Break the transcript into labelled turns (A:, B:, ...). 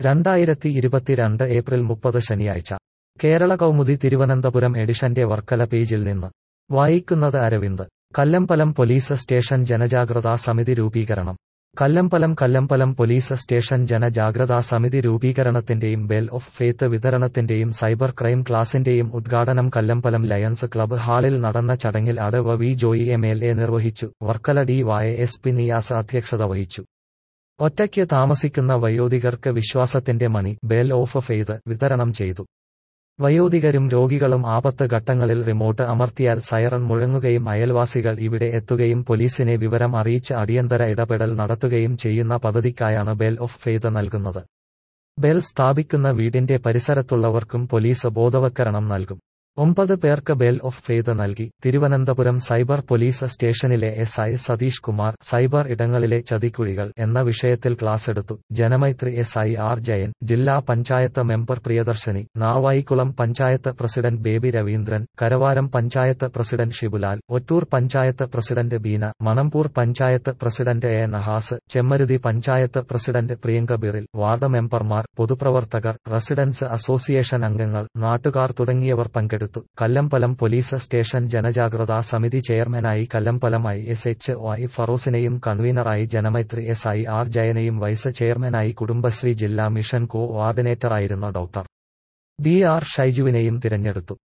A: രണ്ടായിരത്തി ഇരുപത്തിരണ്ട് ഏപ്രിൽ മുപ്പത് ശനിയാഴ്ച കേരള കൗമുദി തിരുവനന്തപുരം എഡിഷന്റെ വർക്കല പേജിൽ നിന്ന് വായിക്കുന്നത് അരവിന്ദ് കല്ലമ്പലം പോലീസ് സ്റ്റേഷൻ ജനജാഗ്രതാ സമിതി രൂപീകരണം കല്ലമ്പലം കല്ലമ്പലം പോലീസ് സ്റ്റേഷൻ ജനജാഗ്രതാ സമിതി രൂപീകരണത്തിന്റെയും ബെൽ ഓഫ് ഫെയ്ത്ത് വിതരണത്തിന്റെയും സൈബർ ക്രൈം ക്ലാസിന്റെയും ഉദ്ഘാടനം കല്ലമ്പലം ലയൺസ് ക്ലബ്ബ് ഹാളിൽ നടന്ന ചടങ്ങിൽ അടവ് V Joy M L A നിർവഹിച്ചു Varkala D Y S P Niyas അധ്യക്ഷത വഹിച്ചു ഒറ്റയ്ക്ക് താമസിക്കുന്ന വയോധികർക്ക് വിശ്വാസത്തിന്റെ മണി ബെൽ ഓഫ് ഫെയ്ത് വിതരണം ചെയ്തു വയോധികരും രോഗികളും ആപത്ത് ഘട്ടങ്ങളിൽ റിമോട്ട് അമർത്തിയാൽ സൈറൺ മുഴങ്ങുകയും അയൽവാസികൾ ഇവിടെ എത്തുകയും പോലീസിനെ വിവരം അറിയിച്ച് അടിയന്തര ഇടപെടൽ നടത്തുകയും ചെയ്യുന്ന പദ്ധതിക്കായാണ് ബെൽ ഓഫ് ഫെയ്ത് നൽകുന്നത് ബെൽ സ്ഥാപിക്കുന്ന വീടിന്റെ പരിസരത്തുള്ളവർക്കും പോലീസ് ബോധവൽക്കരണം നൽകും ഒമ്പത് പേർക്ക് ബെൽ ഓഫ് ഫെയ്ത് നൽകി തിരുവനന്തപുരം സൈബർ പോലീസ് സ്റ്റേഷനിലെ S I Satheesh Kumar cyber ഇടങ്ങളിലെ ചതിക്കുഴികൾ എന്ന വിഷയത്തിൽ ക്ലാസ് എടുത്തു Janamaithri S I R Jayan ജില്ലാ panchayat member Priyadarshini Navaikulam panchayat president Baby Raveendran Karavaram panchayat president Shibulal Ottoor panchayat president Beena Manamboor panchayat president A Nahas Chemmaruthi panchayat president Priyanka Biril ward മെമ്പർമാർ പൊതുപ്രവർത്തകർ റെസിഡൻസ് അസോസിയേഷൻ അംഗങ്ങൾ നാട്ടുകാർ തുടങ്ങിയവർ പങ്കെടുത്തു പങ്കെടുത്തു കല്ലമ്പലം പോലീസ് സ്റ്റേഷൻ ജനജാഗ്രതാ സമിതി ചെയർമാനായി Kallambalam I S H O I ഫറോസിനെയും കൺവീനറായി ജനമൈത്രി എസ് ഐ ആർ ജയനെയും വൈസ് ചെയർമാനായി കുടുംബശ്രീ ജില്ലാ മിഷൻ കോ ഓർഡിനേറ്ററായിരുന്ന ഡോക്ടർ ബി ആർ ഷൈജുവിനെയും തിരഞ്ഞെടുത്തു